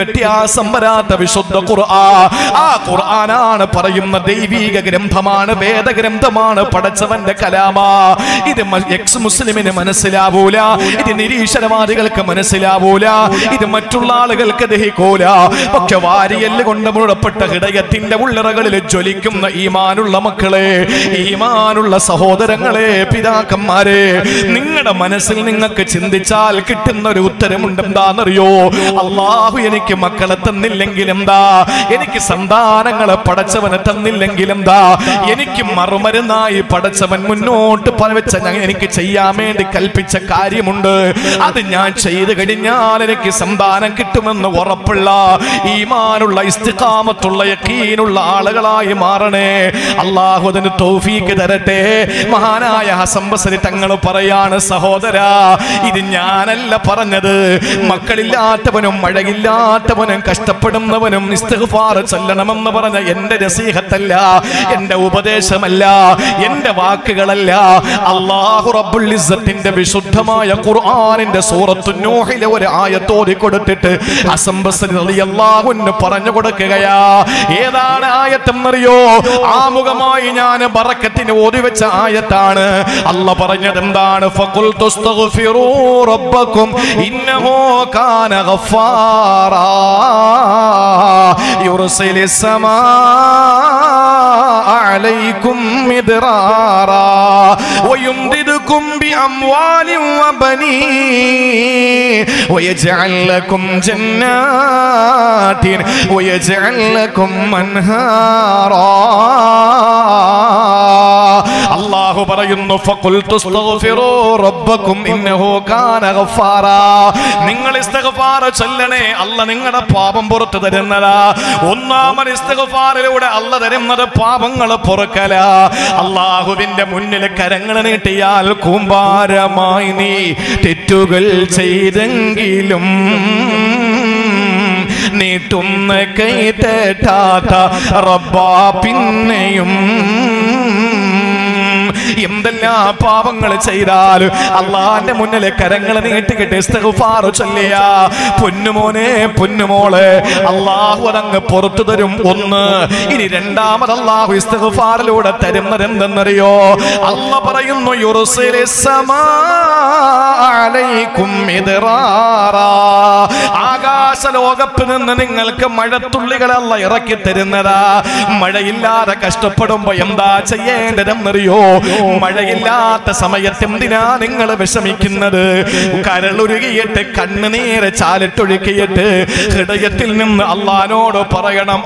വ്യത്യാസം വരാത്ത വിശുദ്ധ ഖുർആ ആ ഖുർആനാണ് പറയുന്ന ദൈവീക ഗ്രന്ഥമാണ് വേദഗ്രന്ഥമാണ് പടച്ചവന്റെ കലാമാ ഇത് മ- എക്സ് മുസ്ലിമിന് മനസ്സിലാവൂല ഇത് നിരീശ്വരവാദികൾക്ക് മനസ്സിലാവൂല ഇത് മറ്റുള്ള ആളുകൾക്ക് ദഹിക്കൂല പക്ഷെ വാരിയല് കൊണ്ട് മുഴപ്പെട്ട ഹൃദയത്തിന്റെ ഉള്ളറകളിൽ ജ്വലിക്കുന്ന ഈമാനുള്ള മക്കളെ ഈമാനുള്ള സഹോദരങ്ങളെ പിതാക്കന്മാരെ നിങ്ങളുടെ മനസ്സിൽ നിങ്ങൾക്ക് ചിന്തിച്ചാൽ കിട്ടുന്ന ഒരു ഉത്തരമുണ്ട് എന്താണെന്നറിയോ അള്ളാഹു എനിക്ക് മക്കളെ തന്നില്ലെങ്കിൽ എന്താ എനിക്ക് സന്താനങ്ങളെ പടച്ചവനെ തന്നില്ലെങ്കിൽ എന്താ എനിക്ക് മറുമരുന്നായി പടച്ചവൻ മുന്നോട്ട് പലവെച്ച ഞാൻ എനിക്ക് ചെയ്യാൻ വേണ്ടി കൽപ്പിച്ച കാര്യമുണ്ട് അത് ഞാൻ ചെയ്തു കഴിഞ്ഞാൽ എനിക്ക് സന്താനം കിട്ടുമെന്ന് ഉറപ്പുള്ള ഈമാനുള്ള ഇസ്തിഖാമത്തുള്ള യക്കീനുള്ള ആളുകളായി മാറണേ അള്ളാഹു അതിന് തൗഫീക്ക് തരട്ടെ മഹാനായ ഹസൻ ബസരി തങ്ങൾ പറയാണ് സഹോദരാ ഇത് ഞാനല്ല പറഞ്ഞത് മക്കളില്ലാത്തവനും മഴയില്ലാത്തവനും കഷ്ടപ്പെടുന്നവനും ഇസ്തിഗ്ഫാർ ചൊല്ലണമെന്ന് പറഞ്ഞ എന്റെ നസീഹത്തല്ല എന്റെ ഉപദേശമല്ല എന്റെ വാക്കുകളല്ല അള്ളാഹു റബ്ബുൽ ഇസ്സത്തിന്റെ വിശുദ്ധമായ ഖുർആനിന്റെ സൂറത്തു നൂഹിലെ ഒരു ആയത്തോതി കൊടുത്തിട്ട് ഹസൻ ബസരി റളിയല്ലാഹു അൻഹു പറഞ്ഞു കൊടുക്കുകയാ ഏതാണ് ആയത്തെന്നറിയോ ആമുഖമായി ഞാൻ ബറക്കത്തിന് ഓതി വെച്ച ആയത്താണ് അല്ല പറഞ്ഞത് എന്താണ് ഫഖുൽ തുസ്തഗ്ഫിറൂ റബ്ബക്കും ഇന്നഹു കാന ഗഫാറാ യുർസിലിസ് സമാ عليكم مدرارا ويمددكم بأموال وبنين ويجعل لكم جنات ويجعل لكم أنهارا അള്ളാഹു പറയുന്നു ഫഖുൽ തുസ്തഗ്ഫിറൂ റബ്ബക്കും ഇന്നഹു കാന ഗഫാറാ നിങ്ങൾ ഇസ്തിഗ്ഫാർ ചൊല്ലണേ അല്ല നിങ്ങളുടെ പാപം പുറത്തു തരുന്നതാ ഒന്നാമത് ഇസ്തിഗ്ഫാറിലൂടെ അല്ല തരുന്നത് പാപങ്ങൾ പൊറുക്കല അള്ളാഹുവിന്റെ മുന്നിൽ കരങ്ങൾ നീട്ടിയാൽ കൂമ്പാരമായി നീ തെറ്റുകൾ ചെയ്തെങ്കിലും നീട്ടുന്ന കൈ തെറ്റാത്ത റബ്ബാ പിന്നെയും എന്തെല്ലാം പാപങ്ങൾ ചെയ്താൽ അള്ളാന്റെ മുന്നിൽ കരങ്ങൾ നീട്ടിക്കിട്ട് ഇസ്തിഗ്ഫാർ ചൊല്ലിയ പൊന്നുമോനെ പൊന്നുമോളെ അള്ളാഹു അതങ്ങ് പുറത്തു തരും ഒന്ന് ഇനി രണ്ടാമത് അള്ളാഹു ഇസ്തിഗ്ഫാറിലൂടെ തരുന്നത് എന്തെന്നറിയോ അല്ല പറയുന്നു യുറുസിലിസ് സമാ അലൈക്കും മിദ്റാറാ. ആകാശ ലോകത്ത് നിന്ന് നിങ്ങൾക്ക് മഴത്തുള്ളികളല്ല ഇറക്കി തരുന്നതാ മഴയില്ലാതെ കഷ്ടപ്പെടുമ്പോ എന്താ ചെയ്യേണ്ടതെന്നറിയോ മഴയില്ലാത്ത സമയത്ത് എന്തിനാ നിങ്ങൾ വിഷമിക്കുന്നത് കരളുരുകിയിട്ട് കണ്ണുനീര് ചാലിട്ടൊഴുക്കിയിട്ട് ഹൃദയത്തിൽ നിന്ന് അള്ളഹാനോട് പറയണം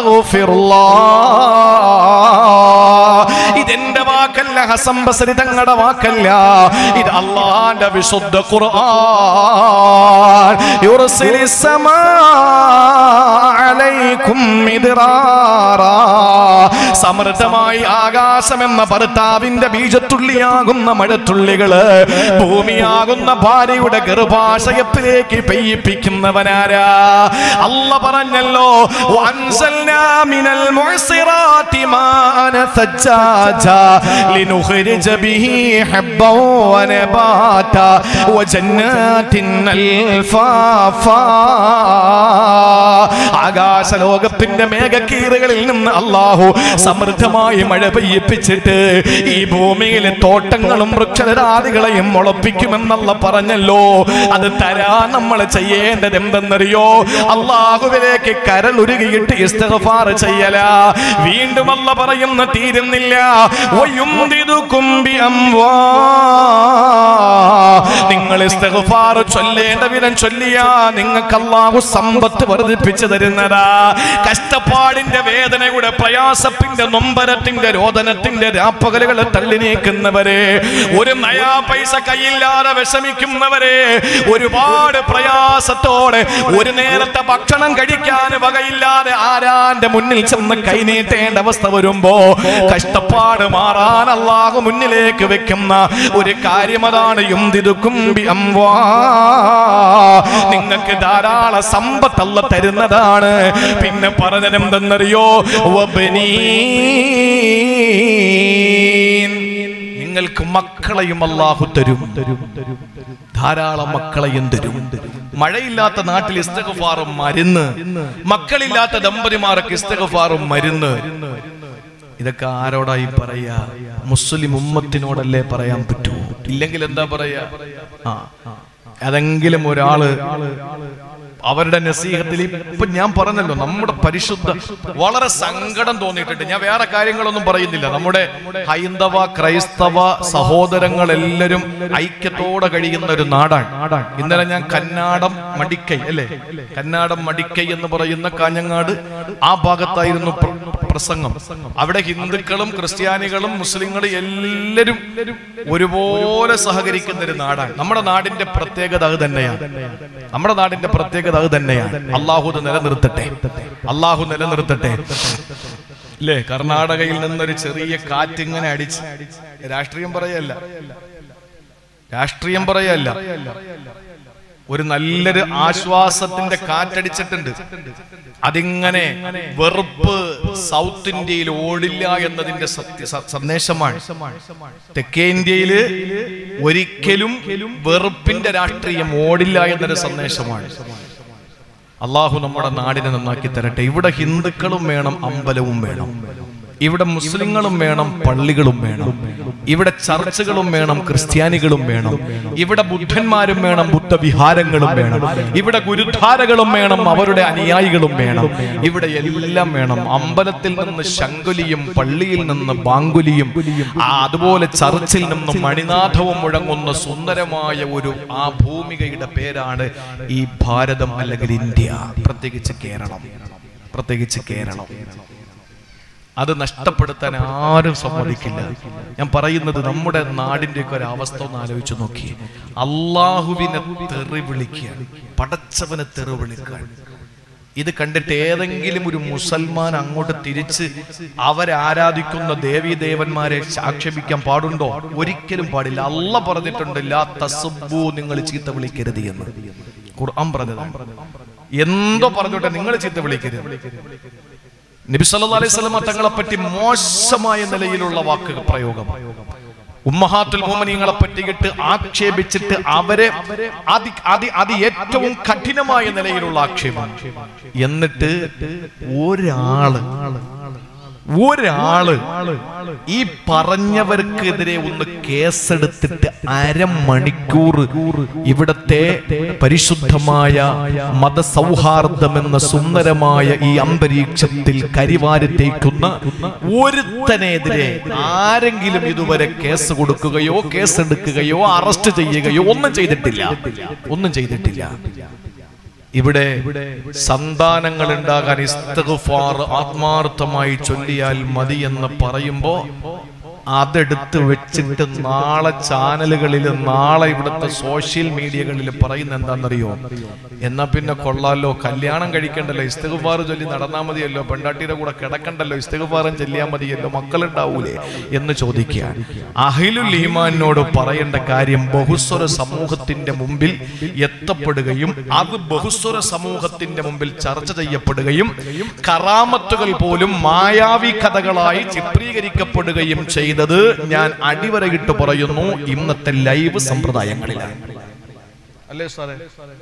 അസ്തഗ്ഫിറുല്ലാ ഇതെന്റെ വാക്കല്ല ഹസൻ ബസരി തങ്ങളുടെ വാക്കല്ല ഇത് അള്ളാന്റെ വിശുദ്ധ ഖുർആൻ യുർസിലിസ് സമാ അലൈക്കും മിദ്റാറാ. സമൃദ്ധമായി ആകാശം എന്ന ഭർത്താവിന്റെ ബീജത്തുള്ളിയാകുന്ന മഴത്തുള്ളികള് ഭൂമിയാകുന്ന ഭാര്യയുടെ ഗർഭാശയത്തിലേക്ക് പെയ്യിപ്പിക്കുന്നവനാരാ അല്ല പറഞ്ഞല്ലോ "വഅൻസൽനാ മിനൽ മുഅ്സിറാത്തി മാഅന ثجاجا لنخرج به حبا ونباتا وجنات الفافا ആകാശ ലോകത്തിന്റെ മേഘക്കീറുകളിൽ നിന്ന് അള്ളാഹു സമൃദ്ധമായി മഴ പെയ്യിപ്പിച്ചിട്ട് ഈ ഭൂമിയിലെ തോട്ടങ്ങളും വൃക്ഷരാദികളെയും മുളപ്പിക്കുമെന്നല്ല പറഞ്ഞല്ലോ അത് തരാൻ നമ്മൾ ചെയ്യേണ്ടത് എന്തെന്നറിയോ അള്ളാഹുവിലേക്ക് കരളുരുകിയിട്ട് ഇസ്തിഗ്ഫാർ ചെയ്യല വീണ്ടും അല്ല പറയുന്ന തീരുന്നില്ല വയുംദിദുകും ബിഅംവാ. നിങ്ങൾ ഇസ്തിഗ്ഫാർ ചൊല്ലേണ്ട വിധം ചൊല്ലിയാ നിങ്ങൾക്ക് അള്ളാഹു സമ്പത്ത് വർദ്ധിപ്പിച്ചു തരുന്നതാ കഷ്ടപ്പാടിന്റെ വേദനയുടെ പ്രയാസത്തിന്റെ നൊമ്പരത്തിന്റെ രോദനത്തിന്റെ രാപ്പകലുകളെ തള്ളി നീക്കുന്നവരെ ഒരു നയാ പൈസ കയ്യില്ലാതെ വിഷമിക്കുന്നവരെ ഒരുപാട് പ്രയാസത്തോടെ ഒരു നേരത്തെ ഭക്ഷണം കഴിക്കാൻ വകയില്ലാതെ ആരാന്റെ മുന്നിൽ ചെന്ന് കൈനീട്ടേണ്ട അവസ്ഥ വരുമ്പോ കഷ്ടപ്പാട് മാറാൻ അള്ളാഹു മുന്നിലേക്ക് വെക്കുന്ന ഒരു കാര്യം അതാണ് യുംദിദുകുംബി അംവാ. നിങ്ങൾക്ക് ധാരാളം സമ്പത്ത് അല്ല തരുന്നതാണ് പിന്നെ പറഞ്ഞതെന്തെന്നറിയോ വബനീൻ. നിങ്ങൾക്ക് മക്കളെയും അള്ളാഹു തരും ധാരാളം മക്കളെയും തരും മഴയില്ലാത്ത നാട്ടിൽ ഇസ്തഗഫാറും മരുന്ന് മക്കളില്ലാത്ത ദമ്പതിമാർക്ക് ഇസ്തഗഫാറും മരുന്ന് ഇതൊക്കെ ആരോടായി പറയാ മുസ്ലിം ഉമ്മത്തിനോടല്ലേ പറയാൻ പറ്റൂ ഇല്ലെങ്കിൽ എന്താ പറയാ ആ അതെങ്കിലും ഒരാള് അവരുടെ നസീഹത്തിൽ ഇപ്പൊ ഞാൻ പറഞ്ഞല്ലോ നമ്മുടെ പരിശുദ്ധ വളരെ സങ്കടം തോന്നിയിട്ടുണ്ട് ഞാൻ വേറെ കാര്യങ്ങളൊന്നും പറയുന്നില്ല നമ്മുടെ ഹൈന്ദവ ക്രൈസ്തവ സഹോദരങ്ങൾ എല്ലാവരും ഐക്യത്തോടെ കഴിയുന്ന ഒരു നാടാണ് ഇന്നലെ ഞാൻ കന്നാടം മടിക്കൈ അല്ലേ കന്നാടം മടിക്കൈ എന്ന് പറയുന്ന കാഞ്ഞങ്ങാട് ആ ഭാഗത്തായിരുന്നു പ്ര- പ്രസംഗം അവിടെ ഹിന്ദുക്കളും ക്രിസ്ത്യാനികളും മുസ്ലിങ്ങളും എല്ലാവരും ഒരുപോലെ സഹകരിക്കുന്ന ഒരു നാടാണ് നമ്മുടെ നാടിന്റെ പ്രത്യേകത അത് തന്നെയാണ് നമ്മുടെ നാടിന്റെ പ്രത്യേകത അത് തന്നെയാണ് അള്ളാഹു ഇത് നിലനിർത്തട്ടെ അള്ളാഹു നിലനിർത്തട്ടെ അല്ലേ കർണാടകയിൽ നിന്നൊരു ചെറിയ കാറ്റിങ്ങനെ അടിച്ച് രാഷ്ട്രീയം പറയല്ല രാഷ്ട്രീയം പറയല്ല ഒരു നല്ലൊരു ആശ്വാസത്തിന്റെ കാറ്റടിച്ചിട്ടുണ്ട് അതിങ്ങനെ വെറുപ്പ് സൗത്ത് ഇന്ത്യയിൽ ഓടില്ല എന്നതിന്റെ സത്യ സ- സന്ദേശമാണ് തെക്കേ ഇന്ത്യയില് ഒരിക്കലും വെറുപ്പിന്റെ രാഷ്ട്രീയം ഓടില്ല എന്നൊരു സന്ദേശമാണ് അള്ളാഹു നമ്മുടെ നാടിനെ നന്നാക്കി തരട്ടെ ഇവിടെ ഹിന്ദുക്കളും വേണം അമ്പലവും വേണം ഇവിടെ മുസ്ലിങ്ങളും വേണം പള്ളികളും വേണം ഇവിടെ ചർച്ചുകളും വേണം ക്രിസ്ത്യാനികളും വേണം ഇവിടെ ബുദ്ധന്മാരും വേണം ബുദ്ധവിഹാരങ്ങളും വേണം ഇവിടെ ഗുരുധാരകളും വേണം അവരുടെ അനുയായികളും വേണം ഇവിടെ എല്ലാം വേണം അമ്പലത്തിൽ നിന്ന് ശങ്കുലിയും പള്ളിയിൽ നിന്ന് ബാങ്കുലിയും ആ അതുപോലെ ചർച്ചിൽ നിന്ന് മണിനാഥവും മുഴങ്ങുന്ന സുന്ദരമായ ഒരു ആ ഭൂമികയുടെ പേരാണ് ഈ ഭാരതം അല്ലെങ്കിൽ ഇന്ത്യ പ്രത്യേകിച്ച് കേരളം പ്രത്യേകിച്ച് കേരളം അത് നഷ്ടപ്പെടുത്താൻ ആരും സമ്മതിക്കില്ല ഞാൻ പറയുന്നത് നമ്മുടെ നാടിന്റെ ഒക്കെ ഒരു അവസ്ഥ ഒന്ന് ആലോചിച്ച് നോക്കി അള്ളാഹുവിനെ തെറി വിളിക്കുകയാണ് പടച്ചവനെ തെറി വിളിക്കാൻ ഇത് കണ്ടിട്ട് ഏതെങ്കിലും ഒരു മുസൽമാൻ അങ്ങോട്ട് തിരിച്ച് അവരാരാധിക്കുന്ന ദേവീ ദേവന്മാരെ ആക്ഷേപിക്കാൻ പാടുണ്ടോ ഒരിക്കലും പാടില്ല അല്ല പറഞ്ഞിട്ടുണ്ട് ലാ തസബ്ബു നിങ്ങൾ ചീത്ത വിളിക്കരുത് എന്ന് ഖുർആൻ പറഞ്ഞതാണ് എന്തോ പറഞ്ഞോട്ടെ നിങ്ങൾ ചീത്ത വിളിക്കരുത് നബി സല്ലല്ലാഹു അലൈഹി വസല്ലമ തങ്ങളെ പറ്റി മോശമായ നിലയിലുള്ള വാക്ക് പ്രയോഗം ഉമ്മഹാത്തുൽ മുഅ്മിനീങ്ങളെ പറ്റിയിട്ട് ആക്ഷേപിച്ചിട്ട് അവരെ അതി അതി അതി ഏറ്റവും കഠിനമായ നിലയിലുള്ള ആക്ഷേപം എന്നിട്ട് ഒരാള് ഒരാള് ഈ പറഞ്ഞവർക്കെതിരെ ഒന്ന് കേസെടുത്തിട്ട് അരമണിക്കൂർ ഇവിടത്തെ പരിശുദ്ധമായ മതസൗഹാർദ്ദം എന്ന സുന്ദരമായ ഈ അന്തരീക്ഷത്തിൽ കരിവാരിത്തേക്കുന്ന ഒരുത്തനെതിരെ ആരെങ്കിലും ഇതുവരെ കേസ് കൊടുക്കുകയോ കേസെടുക്കുകയോ അറസ്റ്റ് ചെയ്യുകയോ ഒന്നും ചെയ്തിട്ടില്ല ഒന്നും ചെയ്തിട്ടില്ല ഇവിടെ സന്താനങ്ങൾ ഉണ്ടാകാൻ ഇസ്തഗ്ഫാർ ആത്മാർത്ഥമായി ചൊല്ലിയാൽ മതി എന്ന് പറയുമ്പോ അതെടുത്ത് വെച്ചിട്ട് നാളെ ചാനലുകളിൽ നാളെ ഇവിടുത്തെ സോഷ്യൽ മീഡിയകളിൽ പറയുന്ന എന്താണെന്നറിയോ എന്നാ പിന്നെ കൊള്ളാലോ കല്യാണം കഴിക്കണ്ടല്ലോ ഇസ്തഗ്ഫാർ ചൊല്ലി നടന്നാ മതിയല്ലോ പെണ്ടാട്ടിയുടെ കൂടെ കിടക്കണ്ടല്ലോ ഇസ്തഗ്ഫാറും ചെല്ലിയാൽ മതിയല്ലോ മക്കളുണ്ടാവൂലേ എന്ന് ചോദിക്കുക അഹിലുൽ ഈമാനോട് പറയേണ്ട കാര്യം ബഹുസ്വര സമൂഹത്തിന്റെ മുമ്പിൽ എത്തപ്പെടുകയും അത് ബഹുസ്വര സമൂഹത്തിന്റെ മുമ്പിൽ ചർച്ച ചെയ്യപ്പെടുകയും കറാമത്തുകൾ പോലും മായാവി കഥകളായി ചിത്രീകരിക്കപ്പെടുകയും ചെയ്തത് ഞാൻ അടിവരയിട്ട് പറയുന്നു ഇന്നത്തെ ലൈവ് സമ്പ്രദായങ്ങളിലാണ് അല്ലേ സാറേ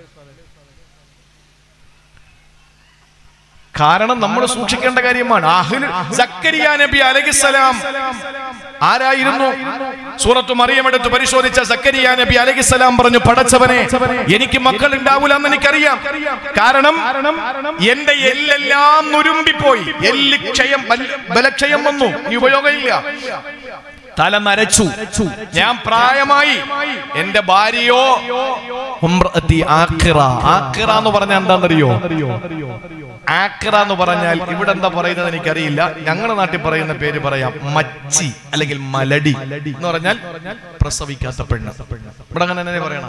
കാരണം നമ്മൾ സൂക്ഷിക്കേണ്ട കാര്യമാണ് അഹ്ലു സക്കരിയ നബി അലൈഹിസ്സലാം ആരായിരുന്നു സൂറത്ത് മറിയം എടുത്ത് പരിശോധിച്ച സക്കരിയ നബി അലൈഹിസ്സലാം പറഞ്ഞു പടച്ചവനെ എനിക്ക് മക്കൾ ഉണ്ടാവൂല എന്ന് എനിക്കറിയാം കാരണം എന്റെ എല്ലെല്ലാം നുരുമ്പിപ്പോയി എല്ല് ക്ഷയം ബല- ബലക്ഷയം വന്നു ഈ ഉപയോഗമില്ല തല നരച്ചു ഞാൻ പ്രായമായി എന്റെ ഭാര്യയോ ഉംറഅത്തി ആഖിറ ആഖിറ എന്ന് പറഞ്ഞാൽ എന്താണെന്നറിയോ ആക്ര എന്ന് പറഞ്ഞാൽ ഇവിടെ എന്താ പറയുന്നത് എനിക്കറിയില്ല ഞങ്ങളുടെ നാട്ടിൽ പറയുന്ന പേര് പറയാം മച്ചി അല്ലെങ്കിൽ മലടി എന്ന് പറഞ്ഞാൽ പ്രസവിക്കാത്ത പെണ്ണ് ഇവിടെ അങ്ങനെ തന്നെ പറയണം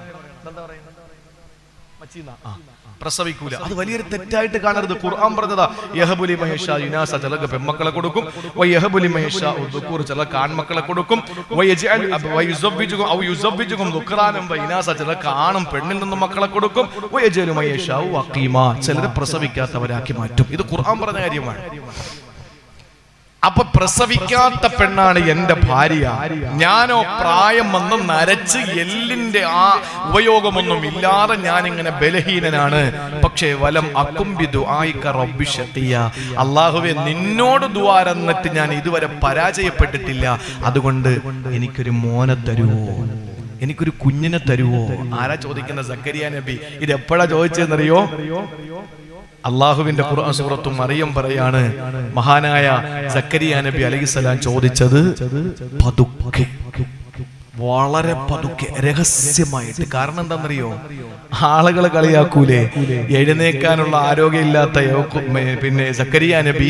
ആ, പ്രസവിക്കൂല അത് വലിയൊരു തെറ്റായിട്ട് കാണരുത് ഖുർആൻ പറഞ്ഞതാ യഹബുലി മഹേഷ യുനാസ ചിലക്ക് പെൺമക്കളെ കൊടുക്കും വ യഹബുലി മഹേഷ ദുക്കൂർ ചിലക്ക് ആൺമക്കളെ കൊടുക്കും വ യജ്അൽ അബ- വ യുസവ്വിജുകും ഔ യുസവ്വിജുകും ദുക്റാനും വ ഇനാസ ചിലക്ക് ആണും പെണ്ണിൽ നിന്നും മക്കളെ കൊടുക്കും വ യജ്അലു മഹേഷ വഖീമ ചിലരെ പ്രസവിക്കാത്തവരാക്കി മാറ്റും ഇത് ഖുർആൻ പറഞ്ഞ കാര്യമാണ് അപ്പൊ പ്രസവിക്കാത്ത പെണ്ണാണ് എന്റെ ഭാര്യ ഞാനോ പ്രായം വന്ന് നരച്ച് എല്ലിന്റെ ആ ഉപയോഗമൊന്നും ഇല്ലാതെ ഞാൻ ഇങ്ങനെ ബലഹീനനാണ് പക്ഷേ വലം അക്കുംബിദു ആയിക്ക റബ്ബി ഷഖിയ. അള്ളാഹുവെ നിന്നോട് ദ്വാരന്നിട്ട് ഞാൻ ഇതുവരെ പരാജയപ്പെട്ടിട്ടില്ല അതുകൊണ്ട് എനിക്കൊരു മോനെ തരുവോ എനിക്കൊരു കുഞ്ഞിനെ തരുവോ ആരാ ചോദിക്കുന്ന സക്കരിയ നബി ഇത് എപ്പോഴാ ചോദിച്ചതെന്നറിയോ അള്ളാഹുവിന്റെ ഖുർആൻ സൂറത്തും മറിയം പറയാണ് മഹാനായ സക്കരിയ നബി അലൈഹിസ്സലാം ചോദിച്ചത് പതുക്കെ വളരെ പതുക്കെ രഹസ്യമായിട്ട് കാരണം എന്താണെന്നറിയോ ആളുകൾ കളിയാക്കൂലേ എഴുന്നേക്കാനുള്ള ആരോഗ്യമില്ലാത്ത യോക്കു- മേ- പിന്നെ സക്കരിയ നബി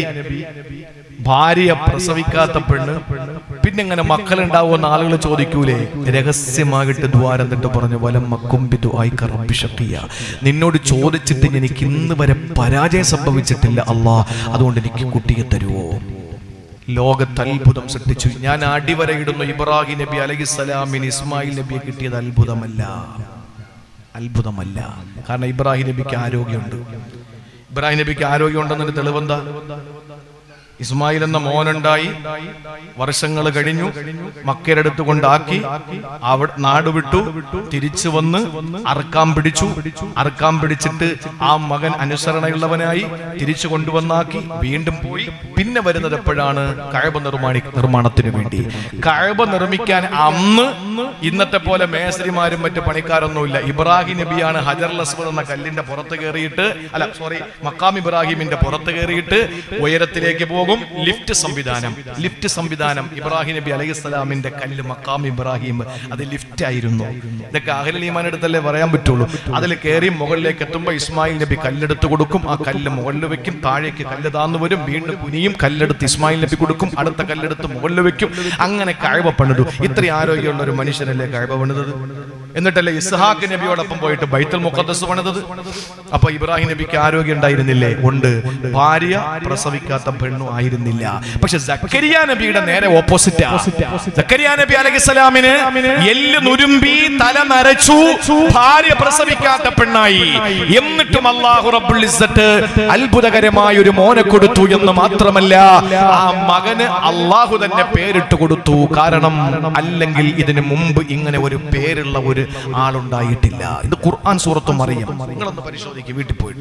ഭാര്യ പ്രസവിക്കാത്ത പെണ്ണ് പിന്നെ ഇങ്ങനെ മക്കളുണ്ടാവുമെന്ന് ആളുകൾ ചോദിക്കൂലേ രഹസ്യമായിട്ട് ദ്വാരം എന്നിട്ട് പറഞ്ഞു വലം മക്കുംബിതു ആയിക്ക റബ്ബി ഷഖിയ. നിന്നോട് ചോദിച്ചിട്ട് എനിക്ക് ഇന്ന് വരെ പരാജയം സംഭവിച്ചിട്ടില്ല അല്ലാ അതുകൊണ്ട് എനിക്ക് കുട്ടിയെ തരുവോ ലോകത്ത് അത്ഭുതം സൃഷ്ടിച്ചു ഞാൻ അടിവരയിടുന്നു ഇബ്രാഹിം നബി അലഹിസ്സലാമിന് ഇസ്മായിൽ നബിയെ കിട്ടിയത് അത്ഭുതമല്ല അത്ഭുതമല്ല കാരണം ഇബ്രാഹിം നബിക്ക് ആരോഗ്യമുണ്ട് ഇബ്രാഹിം നബിക്ക് ആരോഗ്യം ഉണ്ടെന്നതിന് തെളിവെന്താ ഇസ്മായിൽ എന്ന മോനുണ്ടായി വർഷങ്ങൾ കഴിഞ്ഞു മക്കരടുത്ത് കൊണ്ടാക്കി അവിടെ നാട് വിട്ടു തിരിച്ചു വന്ന് അറക്കാൻ പിടിച്ചു അറക്കാൻ പിടിച്ചിട്ട് ആ മകൻ അനുസരണയുള്ളവനായി തിരിച്ചു കൊണ്ടുവന്നാക്കി വീണ്ടും പോയി പിന്നെ വരുന്നത് എപ്പോഴാണ് കഴബ നിർമ്മാണി നിർമ്മാണത്തിന് വേണ്ടി കഴബ നിർമ്മിക്കാൻ അന്ന് ഇന്നത്തെ പോലെ മേസരിമാരും മറ്റു പണിക്കാരൊന്നുമില്ല ഇബ്രാഹിം നബിയാണ് ഹജർ അസ്വദ് എന്ന കല്ലിന്റെ പുറത്ത് കയറിയിട്ട് അല്ല സോറി മക്കാം ഇബ്രാഹിമിന്റെ പുറത്ത് കയറിയിട്ട് ഉയരത്തിലേക്ക് പോകും ലിഫ്റ്റ് സംവിധാനം ലിഫ്റ്റ് സംവിധാനം ഇബ്രാഹിം നബി അലൈഹി സ്വലാമിന്റെ കല്ല് മക്കാം ഇബ്രാഹിം അത് ലിഫ്റ്റ് ആയിരുന്നു ഇതൊക്കെ അഹലീമാൻ അടുത്തല്ലേ പറയാൻ പറ്റുള്ളൂ അതിൽ കയറി മുകളിലേക്ക് എത്തുമ്പോൾ ഇസ്മായിൽ നബി കല്ലെടുത്ത് കൊടുക്കും ആ കല്ല് മുകളിൽ വെക്കും താഴേക്ക് കല്ല് താന്നു വരും വീണ്ടും കുനിയും കല്ലെടുത്ത് ഇസ്മായിൽ നബി കൊടുക്കും അടുത്ത കല്ലെടുത്ത് മുകളിൽ വെക്കും അങ്ങനെ കഴവ പണിതു ഇത്രയും ആരോഗ്യമുള്ള ഒരു മനുഷ്യനല്ലേ കഴവ പണിതത് എന്നിട്ടല്ലേ ഇസ്ഹാഖ് നബിയോടൊപ്പം പോയിട്ട് ബൈത്തുൽ മുഖദ്ദസ് പണിതത് അപ്പൊ ഇബ്രാഹിം നബിക്ക് ആരോഗ്യം ഉണ്ടായിരുന്നില്ലേ ഉണ്ട് ഭാര്യ പ്രസവിക്കാത്ത പെണ്ണു ആയിരുന്നില്ല പക്ഷെ സക്കരിയ നബിയുടെ നേരെ ഓപ്പോസിറ്റ് സക്കരിയ നബി അലഹിസ്സലാമിന് എല്ല് നുരുമ്പി തല നരച്ചു ഭാര്യ പ്രസവിക്കാത്ത പെണ്ണായി എന്നിട്ടും അള്ളാഹു റബ്ബുൽ ഇസ്സത്ത് അത്ഭുതകരമായ ഒരു മോനെ കൊടുത്തു എന്ന് മാത്രമല്ല ആ മകന് അള്ളാഹു തന്നെ പേരിട്ട് കൊടുത്തു കാരണം അല്ലെങ്കിൽ ഇതിനു മുമ്പ് ഇങ്ങനെ ഒരു പേരുള്ള ഒരു ആളുണ്ടായിട്ടില്ല ഇത് ഖുർആൻ സൂറത്തും അറിയാം നിങ്ങളൊന്ന് പരിശോധിക്കുക വീട്ടിൽ പോയിട്ട്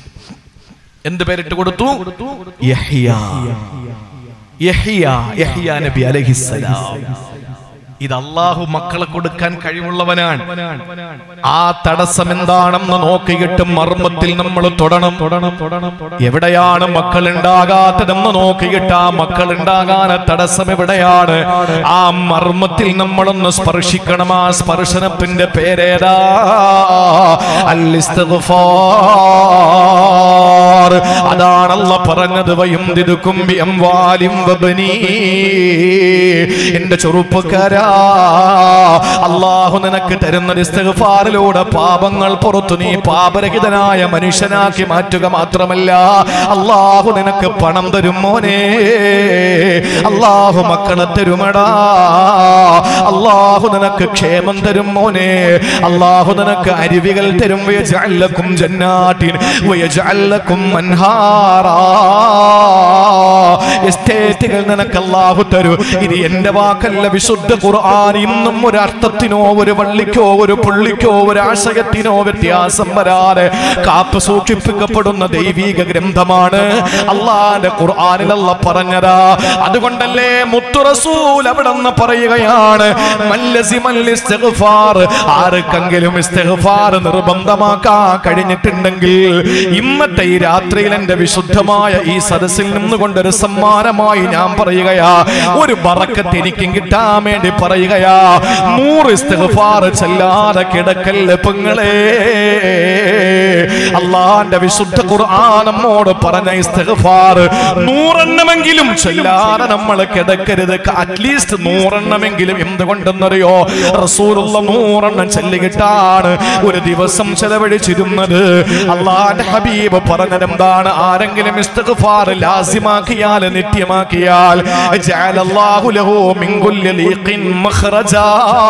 എന്ത് പേരിട്ട് കൊടുത്തു യഹ്യ യഹ്യ യഹ്യ നബി അലൈഹിസ്സലാം ഇത് അള്ളാഹു മക്കളെ കൊടുക്കാൻ കഴിവുള്ളവനാണ് ആ തടസ്സം എന്താണെന്ന് നോക്കിയിട്ട് മർമ്മത്തിൽ നമ്മൾ തൊടണം എവിടെയാണ് മക്കൾ ഉണ്ടാകാത്തതെന്ന് നോക്കിയിട്ട് ആ മക്കൾ ഉണ്ടാകാൻ തടസ്സം എവിടെയാണ് ആ മർമ്മത്തിൽ നമ്മളൊന്ന് സ്പർശിക്കണം ആ സ്പർശനത്തിന്റെ പേരേതാ അൽ അതാണല്ല പറഞ്ഞത് വയും ദിതുക്കും വാലിം വബനീ എന്റെ ചെറുപ്പക്കാരാ അള്ളാഹു നിനക്ക് തരുന്ന ഇസ്തിഗ്ഫാറിലൂടെ പാപങ്ങൾ പുറത്തു നീ പാപരഹിതനായ മനുഷ്യനാക്കി മാറ്റുക മാത്രമല്ല അള്ളാഹു നിനക്ക് പണം തരും മോനെ അള്ളാഹു മക്കളെ തരുമടാ അള്ളാഹു നിനക്ക് ക്ഷേമം തരും മോനെ അള്ളാഹു നിനക്ക് അരുവികൾ തരും വയജഅല്ലക്കും ജന്നാത്തിൻ വയജഅല്ലക്കും അൻഹാറാ എസ്റ്റേറ്റുകൾ നിനക്ക് അള്ളാഹു തരൂ ഇത് എന്റെ വാക്കല്ല വിശുദ്ധ ഖുർആൻ ഇന്നും ഒരു അർത്ഥത്തിനോ ഒരു വള്ളിക്കോ ഒരു പുള്ളിക്കോ ഒരു ആശയത്തിനോ വ്യത്യാസം വരാതെ കാപ്പ് സൂക്ഷിപ്പിക്കപ്പെടുന്ന ദൈവീക ഗ്രന്ഥമാണ് അള്ളാന്റെ ഖുർആനിലല്ല പറഞ്ഞതാ അതുകൊണ്ടല്ലേ മുത്തു റസൂൽ അവിടെ നിന്ന് പറയുകയാണ് മല്ലസിമൽ ഇസ്തിഗ്ഫാർ ആർക്കെങ്കിലും ഇസ്തിഗ്ഫാർ നിർബന്ധമാക്കാൻ കഴിഞ്ഞിട്ടുണ്ടെങ്കിൽ ഇന്നത്തെ ഈ രാത്രിയിൽ എന്റെ വിശുദ്ധമായ ഈ സദസ്സിൽ നിന്നുകൊണ്ടൊരു സമ്മാനമായി ഞാൻ പറയുകയാ ഒരു ബറക്കത്ത് എനിക്കും കിട്ടാൻ വേണ്ടി പറയുകയാ നൂറ് ഇസ്തിഗ്ഫാർ ചെല്ലാതെ കിടക്കല്ല പെങ്ങളെ അള്ളാന്റെ വിശുദ്ധ ഖുർആൻ നമ്മോട് പറഞ്ഞ ഇസ്തിഗ്ഫാർ നൂറെണ്ണമെങ്കിലും ചെല്ലാതെ നമ്മൾ കിടക്കരുത് അറ്റ്ലീസ്റ്റ് നൂറെണ്ണമെങ്കിലും എന്തുകൊണ്ടെന്നറിയോ റസൂലുള്ള നൂറെണ്ണം ചെല്ലുകിട്ടാണ് ഒരു ദിവസം ചെലവഴിച്ചിരുന്നത് അള്ളാന്റെ ഹബീബ് പറഞ്ഞത് എന്താണ് ആരെങ്കിലും ഇസ്തിഗ്ഫാർ ലാ ജാസിമാക്കിയാൽ നിത്യമാക്കിയാൽ ജഅലല്ലാഹു ലഹു മിൻ കുല്ലി ലീഖിൻ മഖ്റജാ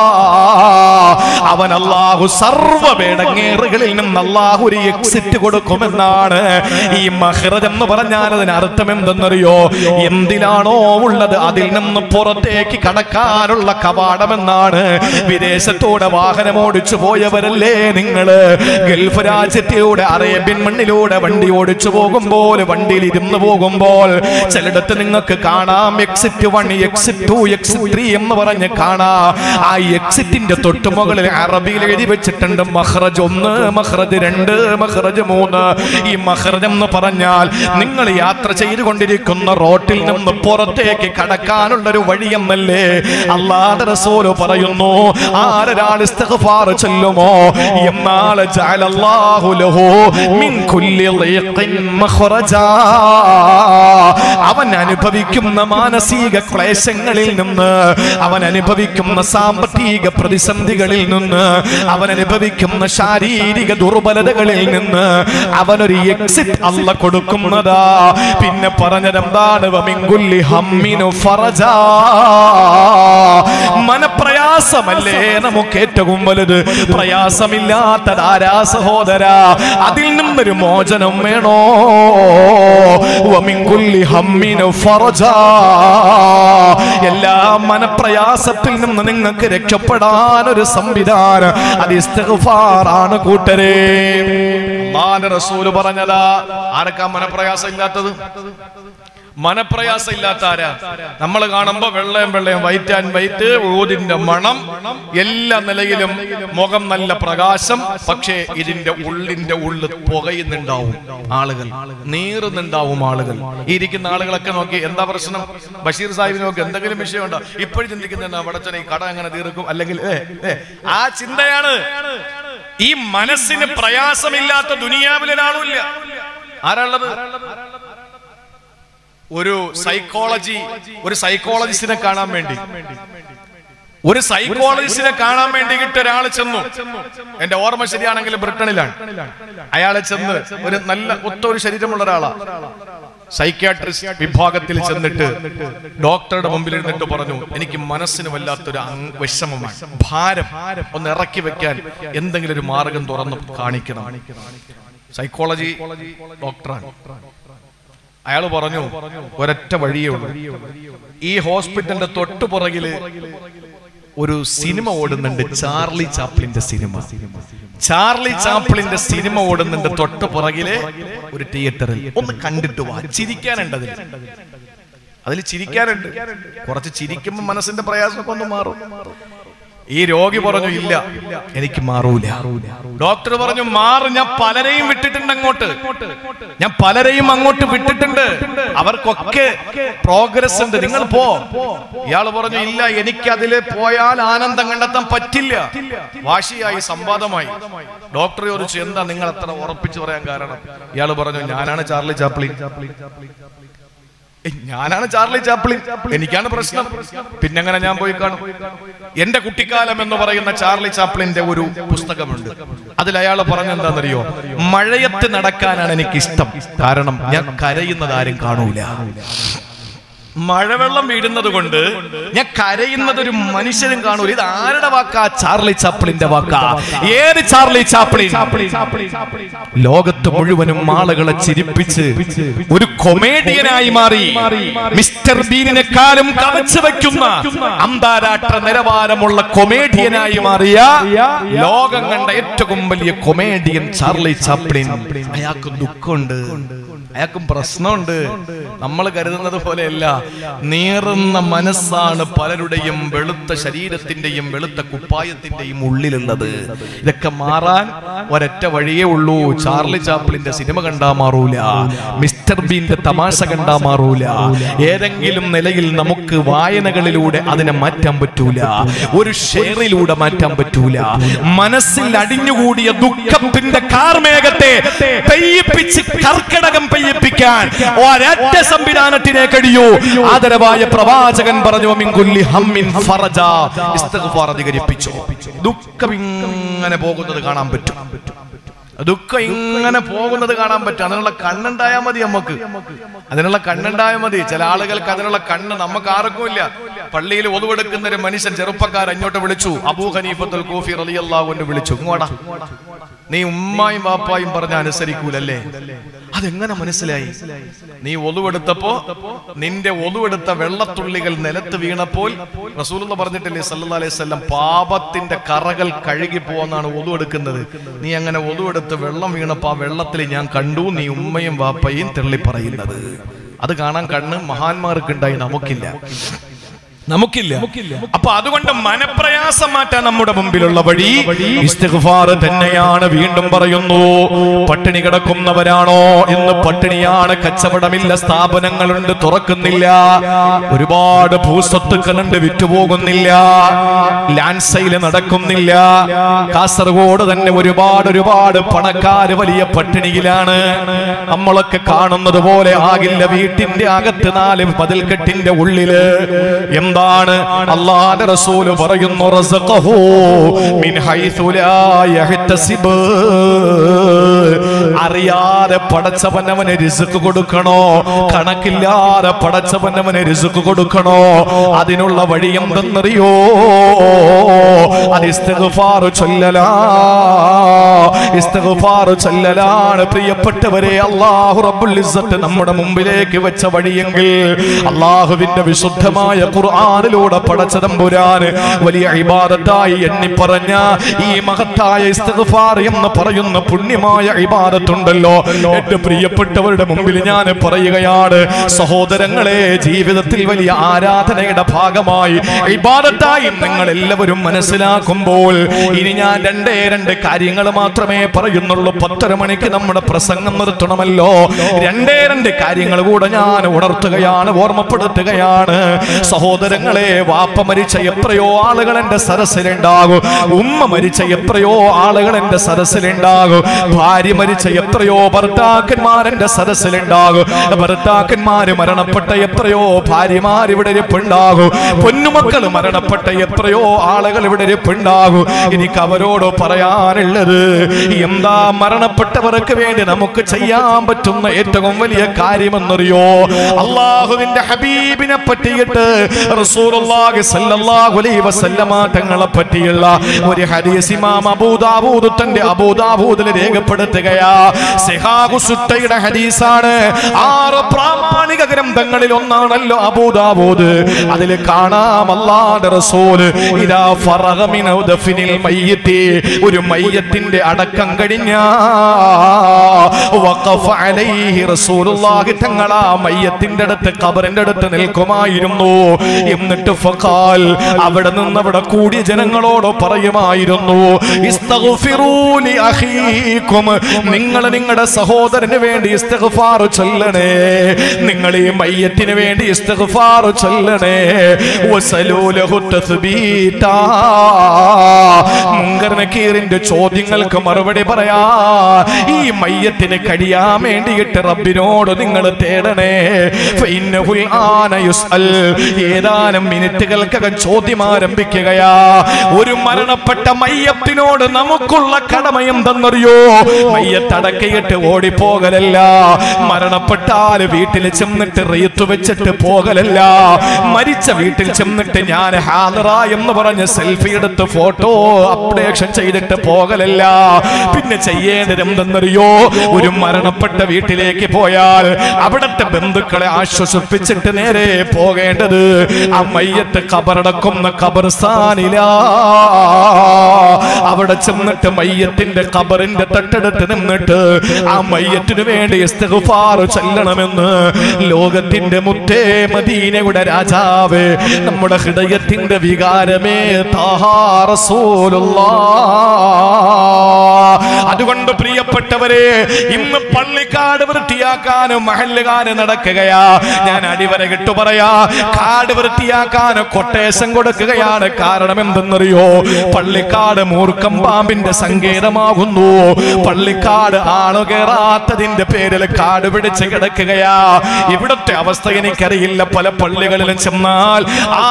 അവൻ അല്ലാഹു സർവ്വ വേടങ്ങേറുകളിൽ നിന്ന് അല്ലാഹു ഒരു എക്സിറ്റ് കൊടുക്കുമെന്നാണ് ഈ മഹ്റജ് എന്ന് പറഞ്ഞാൽ അതിന് അർത്ഥം എന്തെന്നറിയോ എന്തിലാണോ ഉള്ളത് അതിൽ നിന്ന് പുറത്തേക്ക് കടക്കാനുള്ള കവാടമെന്നാണ് വിദേശത്തൂടെ വാഹനം ഓടിച്ചു പോയവരല്ലേ നിങ്ങള് ഗൾഫ് രാജ്യത്തിലൂടെ അറേബ്യൻ മണ്ണിലൂടെ വണ്ടി ഓടിച്ചു പോകുമ്പോൾ വണ്ടിയിൽ ഇരുന്ന് പോകുമ്പോൾ ചിലയിടത്ത് നിങ്ങൾക്ക് കാണാം exit one exit two exit three എന്ന് പറഞ്ഞ് കാണാം ആ എക്സിറ്റിന്റെ തൊട്ടുമുകളിൽ അറബിയിൽ എഴുതി വെച്ചിട്ടുണ്ട് മഹ്റജ് ഒന്ന് മഹ്റജ് രണ്ട് മഹ്റജ് മൂന്ന് ഈ മഹ്റജ് എന്ന് പറഞ്ഞാൽ നിങ്ങൾ യാത്ര ചെയ്തുകൊണ്ടിരിക്കുന്ന റോട്ടിൽ നിന്ന് പുറത്തേക്ക് കടക്കാനുള്ള ഒരു വഴിയെന്നല്ലേ അള്ളാഹ് റസൂല് പറയുന്നു ആരൊരാൾ ഇസ്തിഗ്ഫാർ ചൊല്ലുമോ എന്നാൽ ജഅലല്ലാഹു ലഹു മിൻ കുല്ലി ളീഖിൻ മഖ്റജാ അവൻ അനുഭവിക്കുന്ന മാനസിക ക്ലേശങ്ങളിൽ നിന്ന് അവൻ അനുഭവിക്കുന്ന സാമ്പത്തിക പ്രതിസന്ധികളിൽ നിന്ന് അവൻ അനുഭവിക്കുന്ന ശാരീരിക ദുർബലതകളിൽ നിന്ന് അവനൊരു എക്സിറ്റ് അല്ല കൊടുക്കുന്നതാ പിന്നെ പറഞ്ഞതെന്താണ് വമിങ്കുല്ലി ഹമ്മിനു ഫറജാ മനപ്രയാസമല്ലേ നമുക്ക് ഏറ്റവും വലുത് പ്രയാസമില്ലാത്തതാരാ സഹോദര അതിൽ നിന്നൊരു മോചനം വേണോ വമിങ്കുല്ലി ഹമ്മിനു ഫറജാ എല്ലാ മനപ്രയാസത്തിൽ നിന്ന് നിങ്ങൾക്ക് രക്ഷപ്പെടാൻ ഒരു സംവിധാനം അത് ഇസ്തിഗ്ഫാറാണ് കൂട്ടരെ അള്ളാന്റെ റസൂല് പറഞ്ഞതാ ആർക്കാ മനപ്രയാസം ഇല്ലാത്തത് മനപ്രയാസം ഇല്ലാത്ത ആരാ നമ്മൾ കാണുമ്പോ വെള്ളയും വെള്ളയും വൈറ്റ് ആൻഡ് വൈറ്റ് ഊതിന്റെ മണം എല്ലാ നിലയിലും മുഖം നല്ല പ്രകാശം പക്ഷേ ഇതിന്റെ ഉള്ളിന്റെ ഉള്ളു പുകയുന്നുണ്ടാവും ആളുകൾ നീറുന്നുണ്ടാവും ആളുകൾ ഈ ഇരിക്കുന്ന ആളുകളൊക്കെ നോക്കി എന്താ പ്രശ്നം ബഷീർ സാഹിബിന് നോക്കി എന്തെങ്കിലും വിഷയമുണ്ടോ ഇപ്പോഴും ചിന്തിക്കുന്ന വടച്ചനെ ഈ കട എങ്ങനെ തീർക്കും അല്ലെങ്കിൽ ഏ, ഏ, ആ ചിന്തയാണ് ഈ മനസ്സിന് പ്രയാസമില്ലാത്ത ദുനിയാവിൽ ഒരാളുമില്ല ആരാളുള്ളത് ഒരു സൈക്കോളജി ഒരു സൈക്കോളജിസ്റ്റിനെ കാണാൻ വേണ്ടി ഒരു സൈക്കോളജിസ്റ്റിനെ കാണാൻ വേണ്ടിയിട്ട് ഒരാൾ ചെന്നു എന്റെ ഓർമ്മ ശരിയാണെങ്കിൽ ബ്രിട്ടനിലാണ് അയാളെ ചെന്ന് ഒരു നല്ല ഒത്ത ഒരു ശരീരമുള്ള ഒരാളാ സൈക്യാട്രിസ്റ്റ് വിഭാഗത്തിൽ ചെന്നിട്ട് ഡോക്ടറുടെ മുമ്പിൽ ഇരുന്നിട്ട് പറഞ്ഞു എനിക്ക് മനസ്സിന് വല്ലാത്തൊരു അങ് വിഷമമാണ് ഭാരം ഒന്ന് ഇറക്കി വെക്കാൻ എന്തെങ്കിലും ഒരു മാർഗം തുറന്ന് കാണിക്കണം സൈക്കോളജി ഡോക്ടറാണ് അയാൾ പറഞ്ഞു ഒരൊറ്റ വഴിയേ ഉള്ളൂ ഈ ഹോസ്പിറ്റലിന്റെ തൊട്ടു പുറകില് ഒരു സിനിമ ഓടുന്നുണ്ട് ചാർലി ചാപ്ലിന്റെ സിനിമ ചാർലി ചാപ്ലിന്റെ സിനിമ ഓടുന്നുണ്ട് തൊട്ട് പുറകിലെ ഒരു തിയേറ്ററിൽ ഒന്ന് കണ്ടിട്ട് വാ ചിരിക്കാനുണ്ട് അതിൽ അതിൽ ചിരിക്കാനുണ്ട് കുറച്ച് ചിരിക്കുമ്പോൾ മനസ്സിന്റെ പ്രയാസമൊക്കെ ഒന്ന് മാറും ഈ രോഗി പറഞ്ഞു ഇല്ല എനിക്ക് മാറൂല ഡോക്ടർ പറഞ്ഞു മാറ് ഞാൻ പലരെയും വിട്ടിട്ടുണ്ട് അങ്ങോട്ട് ഞാൻ പലരെയും അങ്ങോട്ട് വിട്ടിട്ടുണ്ട് അവർക്കൊക്കെ പ്രോഗ്രസ് ഉണ്ട് നിങ്ങൾ പോ ഇയാൾ പറഞ്ഞു ഇല്ല എനിക്ക് അതില് പോയാൽ ആനന്ദം കണ്ടെത്താൻ പറ്റില്ല വാശിയായി സംവാദമായി ഡോക്ടർ ചോദിച്ചു എന്താ നിങ്ങൾ അത്ര ഉറപ്പിച്ചു പറയാൻ കാരണം ഇയാൾ പറഞ്ഞു ഞാനാണ് ചാർലി ചാപ്ലിൻ ഏയ് ഞാനാണ് ചാർലി ചാപ്ലിൻ എനിക്കാണ് പ്രശ്നം പിന്നെങ്ങനെ ഞാൻ പോയി കാണും എന്റെ കുട്ടിക്കാലം എന്ന് പറയുന്ന ചാർലി ചാപ്ലിന്റെ ഒരു പുസ്തകമുണ്ട് അതിൽ അയാൾ പറഞ്ഞെന്താണെന്നറിയോ മഴയത്ത് നടക്കാനാണ് എനിക്ക് ഇഷ്ടം കാരണം ഞാൻ കരയുന്നത് ആരും കാണൂല മഴവെള്ളം വീഴുന്നത് കൊണ്ട് ഞാൻ കരയുന്നത് ഒരു മനുഷ്യരും കാണൂല ഇത് ആരുടെ വാക്കാ ചാർലി ചാപ്ലിന്റെ വാക്കാ ഏത് ചാർലി ചാപ്ലിൻ ലോകത്ത് മുഴുവനും ആളുകളെ ചിരിപ്പിച്ച് ഒരു കൊമേഡിയനായി മാറി മിസ്റ്റർ ബീനിനെക്കാളും കവച്ചു വെക്കുന്ന അന്താരാഷ്ട്ര നിലവാരമുള്ള കൊമേഡിയനായി മാറിയ ലോകം കണ്ട ഏറ്റവും വലിയ കൊമേഡിയൻ ചാർലി ചാപ്ലിൻ അയാൾക്ക് ദുഃഖമുണ്ട് അയാൾക്കും പ്രശ്നമുണ്ട് നമ്മൾ കരുതുന്നത് പോലെയല്ല നീറുന്ന മനസ്സാണ് പലരുടെയും വെളുത്ത ശരീരത്തിന്റെയും വെളുത്ത കുപ്പായത്തിന്റെയും ഉള്ളിലുള്ളത് ഇതൊക്കെ മാറാൻ ഒരൊറ്റ വഴിയേ ഉള്ളൂ ചാർലി ചാപ്ലിന്റെ സിനിമ കണ്ടാ മാറൂല മിസ്റ്റർ ബീന്റെ തമാശ കണ്ടാ മാറൂല ഏതെങ്കിലും നിലയിൽ നമുക്ക് വായനകളിലൂടെ അതിനെ മാറ്റാൻ പറ്റൂല ഒരു ഷെയറിലൂടെ മാറ്റാൻ പറ്റൂല മനസ്സിൽ അടിഞ്ഞുകൂടിയ ദുഃഖത്തിന്റെ കാർമേഘത്തെ പെയ്യിപ്പിച്ച് കർക്കിടകം പെയ്യിപ്പിക്കാൻ ഒരൊറ്റ സംവിധാനത്തിനെ കഴിയൂ ആദരവായ പ്രവാചകൻ പറഞ്ഞു മിൻകുല്ലി ഹമ്മിൻ ഫറജ ഇസ്തിഗ്ഫാർ അധികരിപ്പിച്ചു ദുഃഖം ഇങ്ങനെ പോകുന്നത് കാണാൻ പറ്റും ദുഃഖം ഇങ്ങനെ പോകുന്നത് കാണാൻ പറ്റും അതിനുള്ള കണ്ണുണ്ടായാൽ മതി നമുക്ക് അതിനുള്ള കണ്ണുണ്ടായാൽ മതി ചില ആളുകൾക്ക് അതിനുള്ള കണ്ണ് നമുക്ക് ആർക്കും ഇല്ല പള്ളിയിൽ ഒതുവെടുക്കുന്ന ഒരു മനുഷ്യൻ ചെറുപ്പക്കാർ അങ്ങോട്ട് വിളിച്ചു അബൂ ഹനീഫത്തുൽ കോഫി റളിയല്ലാഹു കൊണ്ട് വിളിച്ചു ഇങ്ങോട്ടാ നീ ഉമ്മായും വാപ്പായും പറഞ്ഞ അനുസരിക്കൂലല്ലേ അതെങ്ങനെ മനസ്സിലായി നീ ഒതുവെടുത്തപ്പോ നിന്റെ ഒതുവെടുത്ത വെള്ളത്തുള്ളികൾ നിലത്ത് വീണപ്പോൾ റസൂലുള്ള പറഞ്ഞിട്ടില്ലേ സല്ലല്ലാഹു അലൈഹി വസല്ലം പാപത്തിന്റെ കറകൾ കഴുകി പോവാന്നാണ് ഒതുവെടുക്കുന്നത് നീ അങ്ങനെ ഒതുവെടുത്ത് വെള്ളം വീണപ്പോ ആ വെള്ളത്തിൽ ഞാൻ കണ്ടു നീ ഉമ്മയും വാപ്പയും തെള്ളി പറയുന്നത് അത് കാണാൻ കണ്ണ് മഹാന്മാർക്കുണ്ടായി നമുക്കില്ല നമുക്കില്ല അപ്പൊ അതുകൊണ്ട് മനപ്രയാസം മാറ്റാൻ നമ്മുടെ മുമ്പിലുള്ള വഴി ഇസ്തിഗ്ഫാർ തന്നെയാണ് വീണ്ടും പറയുന്നു പട്ടിണി കിടക്കുന്നവരാണോ ഇന്ന് പട്ടിണിയാണ് കച്ചവടമില്ല സ്ഥാപനങ്ങളുണ്ട് തുറക്കുന്നില്ല ഒരുപാട് ഭൂസ്വത്തുക്കളുണ്ട് വിറ്റുപോകുന്നില്ല ലാൻഡ് സെയിൽ നടക്കുന്നില്ല കാസർഗോഡ് തന്നെ ഒരുപാട് ഒരുപാട് പണക്കാര് വലിയ പട്ടിണിയിലാണ് നമ്മളൊക്കെ കാണുന്നത് പോലെ ആകില്ല വീട്ടിന്റെ അകത്ത് നാല് മതിൽക്കെട്ടിന്റെ ഉള്ളില് എന്താണ് അള്ളാന്റെ റസൂല് പറയുന്നു റസഖഹു മിൻ ഹൈഥു ലാ യഹ്തസിബ് അറിയാതെ പടച്ചവനവന് റിസ്ക് കൊടുക്കണോ കണക്കില്ലാതെ പടച്ചവനവന് റിസ്ക് കൊടുക്കണോ അതിനുള്ള വഴി എന്തെന്നറിയോ അത് ഇസ്തിഗ്ഫാർ ചൊല്ലലാ ഇസ്തിഗ്ഫാർ ചൊല്ലലാണ് പ്രിയപ്പെട്ടവരെ അല്ലാഹു റബ്ബുൽ ഇസ്സത്ത് നമ്മുടെ മുമ്പിലേക്ക് വെച്ച വഴിയെങ്കിൽ അള്ളാഹുവിന്റെ വിശുദ്ധമായ ഖുർആനിലൂടെ പടച്ചതമ്പുരാന് വലിയ ഇബാദത്തായി എണ്ണി പറഞ്ഞ ഈ മഹത്തായ ഇസ്തിഗ്ഫാർ എന്ന് പറയുന്ന പുണ്യമായ ഇബാദത്തുണ്ടല്ലോ എന്റെ പ്രിയപ്പെട്ടവരുടെ മുമ്പിൽ ഞാൻ പറയുകയാണ് സഹോദരങ്ങളെ ജീവിതത്തിൽ വലിയ ആരാധനയുടെ ഭാഗമായി ഇബാദത്തായി നിങ്ങൾ എല്ലാവരും മനസ്സിലാക്കുമ്പോൾ ഇനി ഞാൻ രണ്ടേ രണ്ട് കാര്യങ്ങൾ മാത്രമേ പറയുന്നുള്ളൂ പത്തര മണിക്ക് നമ്മുടെ പ്രസംഗം നിർത്തണമല്ലോ രണ്ടേ രണ്ട് കാര്യങ്ങൾ കൂടെ ഞാൻ ഉണർത്തുകയാണ് ഓർമ്മപ്പെടുത്തുകയാണ് സഹോദരങ്ങളെ വാപ്പ മരിച്ച എത്രയോ ആളുകൾ എന്റെ സരസിലുണ്ടാകും ഉമ്മ മരിച്ച എത്രയോ ആളുകൾ എന്റെ സരസിലുണ്ടാകും ഭാര്യ മരിച്ച എത്രയോ ഭർത്താക്കന്മാർ എന്റെ സരസിലുണ്ടാകും ഭർത്താക്കന്മാര് മരണപ്പെട്ട എത്രയോ ഭാര്യമാർ ഇവിടെ ഇരിപ്പുണ്ടാകും പൊന്നുമക്കൾ മരണപ്പെട്ട എത്രയോ ആളുകൾ ഇവിടെ ഇരിപ്പുണ്ടാകും എനിക്ക് അവരോട് പറയാനുള്ളത് എന്താ മരണപ്പെട്ടവർക്ക് വേണ്ടി നമുക്ക് ചെയ്യാൻ പറ്റുന്ന ഏറ്റവും വലിയ കാര്യമെന്നറിയോ അള്ളാഹുവിന്റെ ഹബീബിനെ പറ്റിയിട്ട് റസൂലുള്ളാഹി സ്വല്ലല്ലാഹു അലൈഹി വസല്ലമ തങ്ങളെ പറ്റിയുള്ള ഒരു ഹദീസ് ഇമാം അബൂദാവൂദ് തന്റെ അബൂദാവൂദിൽ രേഖപ്പെടുത്തുകയാ സിഹാഖു സുത്തയുടെ ഹദീസാണ് ആറ് പ്രാമാണിക ഗ്രന്ഥങ്ങളിൽ ഒന്നാണല്ലോ അബൂദാവൂദ് അതിൽ കാണാം അല്ലാഹുവിന്റെ റസൂൽ ഇദാ ഫറഗ മിൻ ദഫനിൽ മയ്യിത്തി ഒരു മയ്യത്തിന്റെ അടക്കം കഴിഞ്ഞ വഖഫ അലൈഹി റസൂലുള്ളാഹി തങ്ങൾ ആ മയ്യത്തിന്റെ അടുത്ത് ഖബറിന്റെ അടുത്ത് നിൽക്കുമായിരുന്നു എന്നിട്ട് ഫഖാൽ അവിടെ നിന്ന് അവിടെ കൂടിയ ജനങ്ങളോട് പറയുമായിരുന്നു ഇസ്തഗ്ഫിറൂ ലി അഖീകും നിങ്ങൾ നിങ്ങളുടെ സഹോദരന് വേണ്ടി ഇസ്തിഗ്ഫാർ ചൊല്ലണേ നിങ്ങൾ ഈ മയ്യത്തിന് വേണ്ടി ഇസ്തിഗ്ഫാർ ചൊല്ലണേ വസലൂ ലഹു തസ്ബീതാ മുങ്കർ നക്കീറിന്റെ ചോദ്യങ്ങൾക്ക് മറുപടി പറയാ ഈ മയ്യത്തിന് കഴിയാൻ വേണ്ടിയിട്ട് റബ്ബിനോട് നിങ്ങൾ തേടണേ ഫഇന്നഹുൽ ആന യുസ്അൽ ഏതാനും മിനിറ്റുകൾക്കകം ചോദ്യം ആരംഭിക്കുകയാ ഒരു മരണപ്പെട്ട മയ്യത്തിനോട് നമുക്കുള്ള കടമ എന്തെന്നറിയോ മയ്യത്തടക്കയിട്ട് ഓടിപ്പോകലല്ല മരണപ്പെട്ടാൽ വീട്ടിൽ ചെന്നിട്ട് റീത്ത് വെച്ചിട്ട് പോകലല്ല മരിച്ച വീട്ടിൽ ചെന്നിട്ട് ഞാൻ ഹാലറ എന്ന് പറഞ്ഞ് സെൽഫി എടുത്ത് ഫോട്ടോ അപ്ഡേഷൻ ചെയ്തിട്ട് പോകലല്ല പിന്നെ ചെയ്യേണ്ടത് എന്തെന്നറിയോ ഒരു മരണപ്പെട്ട വീട്ടിലേക്ക് പോയാൽ അവിടത്തെ ബന്ധുക്കളെ ആശ്വസിപ്പിച്ചിട്ട് നേരെ പോകേണ്ടത് ആ മയ്യത്ത് കബറടക്കുന്ന കബർസ്ഥാനില അവിടെ ചെന്നിട്ട് മയ്യത്തിന്റെ കബറിന്റെ തൊട്ടടുത്ത് നിന്നിട്ട് ആ മയ്യത്തിന് വേണ്ടി ഇസ്തിഗ്ഫാർ ചൊല്ലണമെന്ന് ലോകത്തിന്റെ മുത്തേ മദീനയുടെ രാജാവ് നമ്മുടെ ഹൃദയത്തിന്റെ വികാരമേ താഹാ റസൂലുള്ളാഹ് അതുകൊണ്ട് പ്രിയപ്പെട്ടവരെ ഇന്ന് പള്ളിക്കാട് വൃത്തിയാക്കാനും മഹല്ലുകാര് നടക്കുകയാ ഞാൻ അടിവര കിട്ടു പറയാ കാട് വൃത്തിയാക്കാനും കൊട്ടേഷൻ കൊടുക്കുകയാണ് കാരണം എന്തെന്നറിയോ പള്ളിക്കാട് മൂർക്കം പാമ്പിന്റെ സങ്കേതമാകുന്നു പള്ളിക്കാട് ആളു കയറാത്തതിന്റെ പേരിൽ കാട് പിടിച്ച് കിടക്കുകയാ ഇവിടുത്തെ അവസ്ഥ എനിക്കറിയില്ല പല പള്ളികളിലും ചെന്നാൽ ആ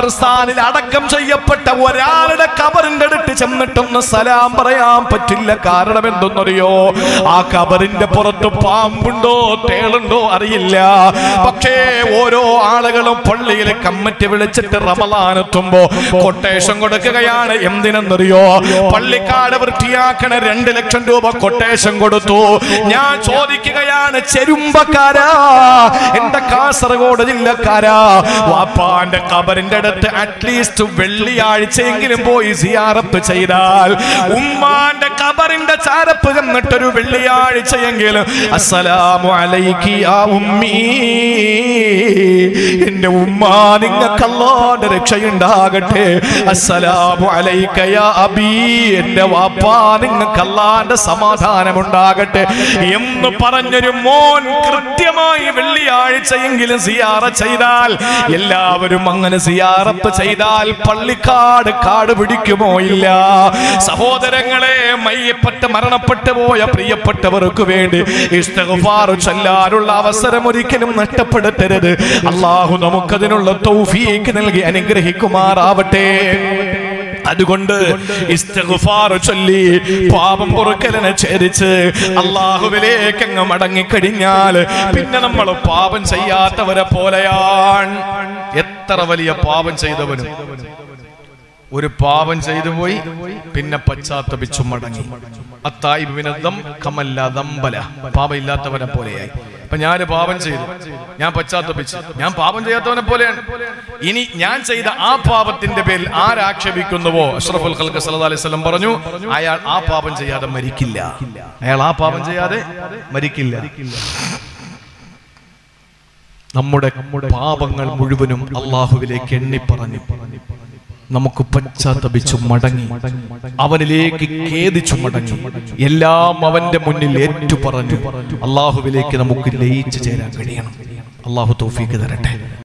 ഖബർസ്ഥാനിൽ അടക്കം ചെയ്യപ്പെട്ട ഒരാളുടെ കബറിന്റെ അടുത്ത് ചെന്നിട്ടൊന്ന് സലാം പറയാൻ പറ്റില്ല കാരണം കാരണം എന്തെന്നറിയോ ആ കബറിന്റെ പുറത്ത് പാമ്പുണ്ടോ തേളുണ്ടോ അറിയില്ല പക്ഷേ ഓരോ ആളുകളും പള്ളിയിൽ കമ്മിറ്റി വിളിച്ചിട്ട് റമലാനെത്തുമ്പോ കൊട്ടേഷൻ കൊടുക്കുകയാണ് എന്തിനെന്നറിയോ പള്ളിക്കാട് വൃത്തിയാക്കണ രണ്ട് ലക്ഷം രൂപ കൊട്ടേഷൻ കൊടുത്തു ഞാൻ ചോദിക്കുകയാണ് ചെരുമ്പക്കാരാ എന്റെ കാസർഗോഡ് ജില്ലക്കാരാ വാപ്പാന്റെ കബറിന്റെ അടുത്ത് അറ്റ്ലീസ്റ്റ് വെള്ളിയാഴ്ചയെങ്കിലും പോയി സിയാറത്ത് ചെയ്താൽ ഉമ്മാന്റെ കബറിന്റെ ചാരപ്പ് എന്നിട്ടൊരു വെള്ളിയാഴ്ചയെങ്കിലും അസ്സലാമു അലൈക്കി ആ ഉമ്മീ എന്റെ ഉമ്മ നിങ്ങൾക്ക് അല്ലാന്റെ രക്ഷയുണ്ടാകട്ടെ അസ്സലാമു അലൈക യാ അബീ എന്റെ വാപ്പാ നിങ്ങൾക്ക് അല്ലാന്റെ സമാധാനമുണ്ടാകട്ടെ എന്ന് പറഞ്ഞൊരു മോൻ കൃത്യമായി വെള്ളിയാഴ്ചയെങ്കിലും സിയാറ ചെയ്താൽ എല്ലാവരും അങ്ങനെ സിയാറത്ത് ചെയ്താൽ പള്ളിക്കാട് കാട് പിടിക്കുമോ ഇല്ല സഹോദരങ്ങളെ മയ്യപ്പെട്ട് മരണപ്പെട്ടു പോയ പ്രിയപ്പെട്ടവർക്ക് വേണ്ടി ഇസ്തിഗ്ഫാർ ചൊല്ലാനുള്ള അവസരം ഒരിക്കലും നഷ്ടപ്പെടുത്തരുത് അള്ളാഹു നമുക്കതിനുള്ള തൗഫീക്ക് നൽകി അനുഗ്രഹിക്കുമാറാവട്ടെ അതുകൊണ്ട് ഇസ്തിഗ്ഫാർ ചൊല്ലി പാപം പൊറുക്കലിനെ ഛേദിച്ച് അള്ളാഹുവിലേക്ക് അങ്ങ് മടങ്ങിക്കഴിഞ്ഞാൽ പിന്നെ നമ്മൾ പാപം ചെയ്യാത്തവരെ പോലെയാണ് എത്ര വലിയ പാപം ചെയ്തവനും ഒരു പാപം ചെയ്തു പോയി പിന്നെ പശ്ചാത്തപിച്ചു മടങ്ങി അത്തായിബിനദം കമല്ല ദമ്പല പാപം ഇല്ലാത്തവനെ പോലെയായി അപ്പൊ ഞാൻ പാപം ചെയ്തു ഞാൻ പശ്ചാത്തപിച്ചു ഞാൻ പാപം ചെയ്യാത്തവനെ പോലെയാണ് ഇനി ഞാൻ ചെയ്ത ആ പാപത്തിന്റെ പേരിൽ ആരാക്ഷേപിക്കുന്നുവോ അഷ്റഫുൽ ഖൽക്ക് സല്ലല്ലാഹു അലൈഹി വസല്ലം പറഞ്ഞു അയാൾ ആ പാപം ചെയ്യാതെ മരിക്കില്ല അയാൾ ആ പാപം ചെയ്യാതെ മരിക്കില്ല നമ്മുടെ പാപങ്ങൾ മുഴുവനും അള്ളാഹുവിലേക്ക് എണ്ണി പറഞ്ഞു നമുക്ക് പശ്ചാത്തപിച്ചു മടങ്ങി അവനിലേക്ക് ഖേദിച്ചു മടങ്ങി എല്ലാം അവന്റെ മുന്നിൽ ഏറ്റു പറഞ്ഞു അള്ളാഹുവിലേക്ക് നമുക്ക് ലയിച്ചു ചേരാൻ കഴിയണം അള്ളാഹു തൗഫീക്ക് തരട്ടെ